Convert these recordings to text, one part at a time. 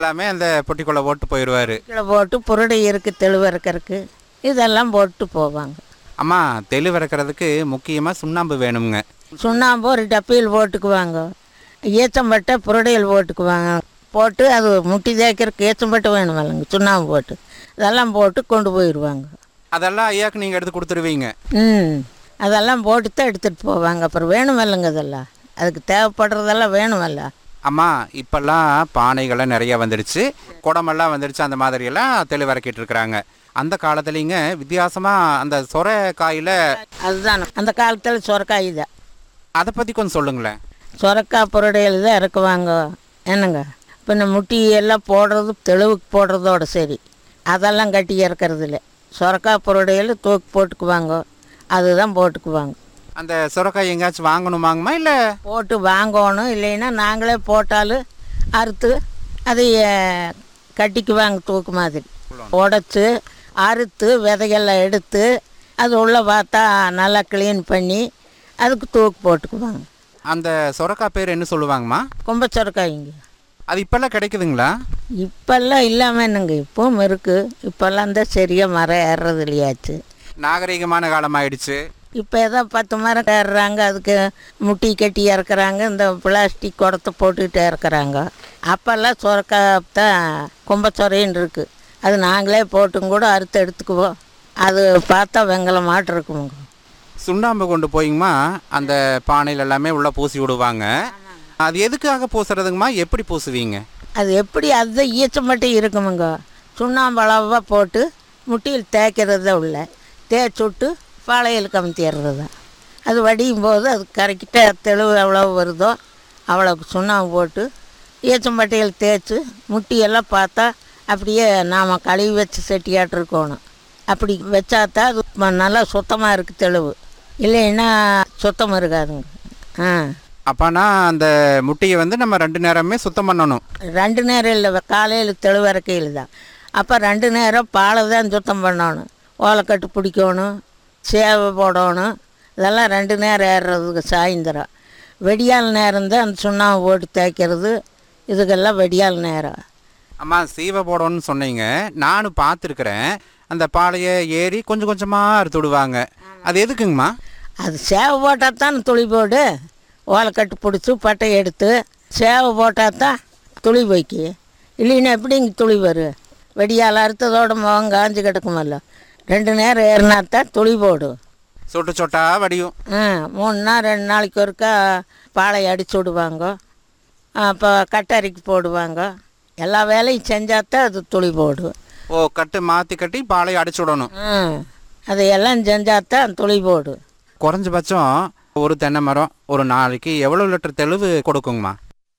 எல்லாமே அந்த பொட்டிக்குள்ளே போட்டு போயிடுவார் கீழே போட்டு புரடை இருக்குது தெளிவு இறக்கறக்கு இதெல்லாம் போட்டு போவாங்க அம்மா தெளிவு இறக்கிறதுக்கு முக்கியமாக சுண்ணாம்பு வேணுங்க சுண்ணாம்பு ஒரு டப்பியில் போட்டுக்குவாங்க ஈச்சம்பட்டை புரடையில் போட்டுக்குவாங்க போட்டு அது முட்டி தேய்க்கிறதுக்கு ஈச்சம்பட்டை வேணும் இல்லைங்க சுண்ணாம்பு போட்டு இதெல்லாம் போட்டு கொண்டு போயிடுவாங்க அதெல்லாம் ஐயாக்கு நீங்கள் எடுத்து கொடுத்துருவீங்க ம் அதெல்லாம் போட்டு தான் எடுத்துகிட்டு போவாங்க அப்புறம் வேணும் இல்லைங்க அதெல்லாம் அதுக்கு தேவைப்படுறதெல்லாம் வேணுமல்ல அம்மா இப்போல்லாம் பானைகள்லாம் நிறைய வந்துடுச்சு குடமெல்லாம் வந்துடுச்சு அந்த மாதிரியெல்லாம் தெளிவிறக்கிட்டு இருக்கிறாங்க அந்த காலத்துலேங்க வித்தியாசமாக அந்த சொரை காயில் அதுதான் அந்த காலத்தில் சுரக்காய் தான் அதை பற்றி கொஞ்சம் சொல்லுங்களேன் சுரக்காய் புரடையில் தான் இறக்குவாங்க என்னங்க பின்ன முட்டி எல்லாம் போடுறது தெளிவுக்கு போடுறதோட சரி அதெல்லாம் கட்டி இறக்கறது இல்லை சுரக்காய் புரடையில் தூக்கி போட்டுக்குவாங்க அதுதான் போட்டுக்குவாங்க அந்த சுரக்காய் எங்கேயாச்சும் வாங்கணுமாங்கம்மா இல்லை போட்டு வாங்கணும் இல்லைன்னா நாங்களே போட்டாலும் அறுத்து அதை அஹ், கட்டிக்குவாங்க தூக்கு மாதிரி உடச்சி அறுத்து விதையெல்லாம் எடுத்து அது உள்ளே பார்த்தா நல்லா க்ளீன் பண்ணி அதுக்கு தூக்கு போட்டுக்குவாங்க அந்த சுரக்காய் பேர் என்ன சொல்லுவாங்கம்மா கும்பச்சுரக்காய்ங்க அது இப்போல்லாம் கிடைக்குதுங்களா இப்போல்லாம் இல்லாமல் என்னங்க இப்பவும் இருக்குது இப்போல்லாம் தான் சரியாக மரம் ஏறுறது இல்லையாச்சு நாகரிகமான காலம் ஆயிடுச்சு இப்போ ஏதோ பத்து மரம் ஏறுறாங்க அதுக்கு முட்டி கட்டி இறக்குறாங்க இந்த பிளாஸ்டிக் குடத்தை போட்டுக்கிட்டு இறக்குறாங்க அப்போல்லாம் சுரக்காய் தான் கும்பச்சொரைன்னு இருக்குது அது நாங்களே போட்டும் கூட அறுத்து எடுத்துக்குவோம் அது பார்த்தா வெங்கலம் மாட்டு இருக்குங்க சுண்ணாம்பு கொண்டு போயிங்கம்மா அந்த பானையில் எல்லாமே உள்ளே பூசி விடுவாங்க அது எதுக்காக பூசுறதுங்கம்மா எப்படி பூசுவீங்க அது எப்படி அதுதான் ஈச்சம் மட்டும் இருக்குமுங்க சுண்ணாம்பு அளவாக போட்டு முட்டியில் தேய்க்கிறது தான் உள்ள தேய்ச்சி விட்டு பாளையில் கமுத்திடுறது தான் அது வடியும் போது அது கரெக்டாக தெளிவு எவ்வளோ வருதோ அவ்வளோக்கு சுண்ணாம்பு போட்டு ஈச்சம்பட்டையில் தேய்ச்சி முட்டியெல்லாம் பார்த்தா அப்படியே நாம் கழுவி வச்ச செட்டியாட்டு இருக்கணும் அப்படி வச்சாதான் அது ம- நல்லா சுத்தமாக இருக்குது தெளிவு இல்லைன்னா சுத்தம் இருக்காதுங்க ஆ அப்போனா அந்த முட்டையை வந்து நம்ம ரெண்டு நேரமே சுத்தம் பண்ணணும் ரெண்டு நேரம் இல்லை காலையில் தெளிவறக்கையில் தான் அப்போ ரெண்டு நேரம் பாலை தான் சுத்தம் பண்ணணும் ஓலைக்கட்டு பிடிக்கணும் சேவை போடணும் இதெல்லாம் ரெண்டு நேரம் ஏறுறதுக்கு சாயந்தரம் வெடியால் நேரம் தான் அந்த சுண்ணாம்பு போட்டு தேய்க்கிறது இதுக்கெல்லாம் வெடியால் நேரம் அம்மா சீவை போடணும்னு சொன்னீங்க நானும் பார்த்துருக்குறேன் அந்த பாலையை ஏறி கொஞ்சம் கொஞ்சமாக அறுத்து விடுவாங்க அது எதுக்குங்கம்மா அது சேவை போட்டால் தான் துளி போடு ஓலைக்கட்டு பிடிச்சி பட்டை எடுத்து சேவை போட்டால் தான் துளி வைக்கி இல்லைன்னா எப்படிங்க துளி வரும் வெடியால் அறுத்ததோட முகம் காஞ்சி கிடக்குமல்ல ரெண்டு நேரம் ஏறினா தான் துளி போடும் சொட்டு சொட்டா வடியும் ஆ மூணு நாள் ரெண்டு நாளைக்கு ஒருக்கா பாலை அடிச்சு விடுவாங்க அப்போ கட்டரிக்கு போடுவாங்க எல்லா வேலையும் செஞ்சால் தான் அது துளி போடும் ஓ கட்டு மாற்றி கட்டி பாலையை அடிச்சு விடணும் ஆ அதையெல்லாம் செஞ்சால் தான் துளி போடும் குறைஞ்சபட்சம் ஒரு தென்னை மரம் ஒரு நாளைக்கு எவ்வளோ லிட்டர் தெளிவு கொடுக்குங்கம்மா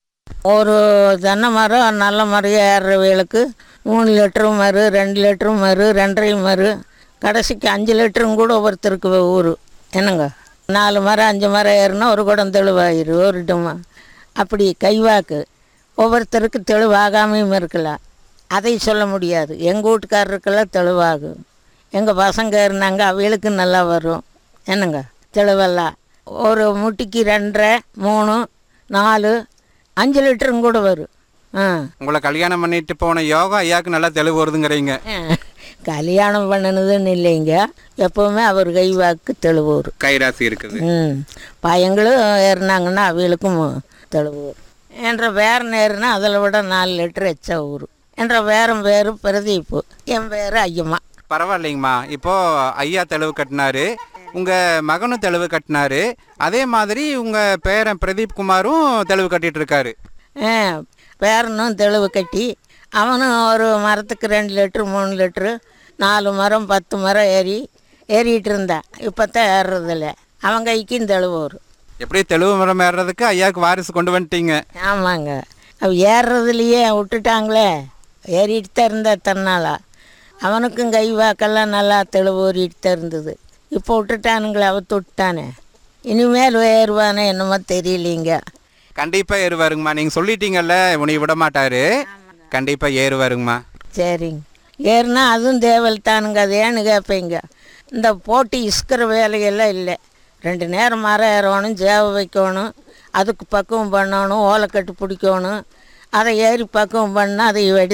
ஒரு தென்னை மரம் நல்ல மரம் ஏறுறவங்களுக்கு மூணு லிட்டரும் மறு ரெண்டு லிட்டரும் மறு ரெண்டரையும் மறு கடைசிக்கு அஞ்சு லிட்டரும் கூட ஒருத்தருக்கு ஊர் என்னங்க நாலு மரம் அஞ்சு மரம் ஏறுனா ஒரு குடம் தெளிவாயிரு ஒரு டுமா அப்படி கைவாக்கு ஒவ்வொருத்தருக்கு தெளிவாகாமையும் இருக்கலாம் அதை சொல்ல முடியாது எங்கள் வீட்டுக்காரருக்கெல்லாம் தெளிவாகும் எங்கள் பசங்க இருந்தாங்க அவங்களுக்கு நல்லா வரும் என்னங்க தெளிவெல்லாம் ஒரு முட்டிக்கு ரெண்டரை மூணு நாலு அஞ்சு லிட்டரும் கூட வரும் ஆ உங்களை கல்யாணம் பண்ணிட்டு போன யோகா ஐயாவுக்கு நல்லா தெளிவு வருதுங்கிறீங்க கல்யாணம் பண்ணணுதுன்னு இல்லைங்க எப்போவுமே அவர் கைவாக்கு தெளிவூர் கைராசி இருக்குது ம் பையங்களும் ஏறினாங்கன்னா அவங்களுக்கும் தெளிவூர் என்ற வேறு ஏறுனா அதில் விட நாலு லிட்டர் எச்சா ஊர் என்ற வேறும் பேர் பிரதீப்பு என் பேர் ஐயம்மா பரவாயில்லைங்கம்மா இப்போ ஐயா தெளிவு கட்டினாரு உங்கள் மகனும் தெளிவு கட்டினாரு அதே மாதிரி உங்கள் பேரன் பிரதீப் குமாரும் தெளிவு கட்டிட்டு இருக்காரு ஆ பேரனும் தெளிவு கட்டி அவனும் ஒரு மரத்துக்கு ரெண்டு லிட்ரு மூணு லிட்ரு நாலு மரம் பத்து மரம் ஏறி ஏறிட்டு இருந்தான் இப்போ தான் ஏறுறதில்ல அவன் கைக்கும் தெளிவு வரும் எப்படி தெளிவு மரம் ஏறுறதுக்கு ஐயாவுக்கு வாரிசு கொண்டு வந்துட்டீங்க ஆமாங்க அவ ஏறுறதுலையே விட்டுட்டாங்களே ஏறிட்டு தான் இருந்தா தன்னாலா அவனுக்கும் கை வாக்கெல்லாம் நல்லா தெளிவு ஊறிட்டு தான் இருந்தது இப்போ விட்டுட்டானுங்களே அவ விட்டானே இனிமேல் ஏறுவானே என்னமோ தெரியலீங்க கண்டிப்பாக ஏறுவாருங்கம்மா நீங்கள் சொல்லிட்டீங்கல்ல உன்னை விட மாட்டாரு கண்டிப்பாக ஏறுவாருங்கம்மா சரிங்க ஏறுனா அதுவும் தேவல் தானுங்க அது ஏன்னு கேட்பீங்க இந்த போட்டி இஸ்கிற வேலையெல்லாம் இல்லை ரெண்டு நேரம் மரம் ஏறணும் சேவை வைக்கணும் அதுக்கு பக்குவம் பண்ணணும் ஓலைக்கட்டு பிடிக்கணும் அதை ஏறி பக்குவம் பண்ணால் அதை வெடி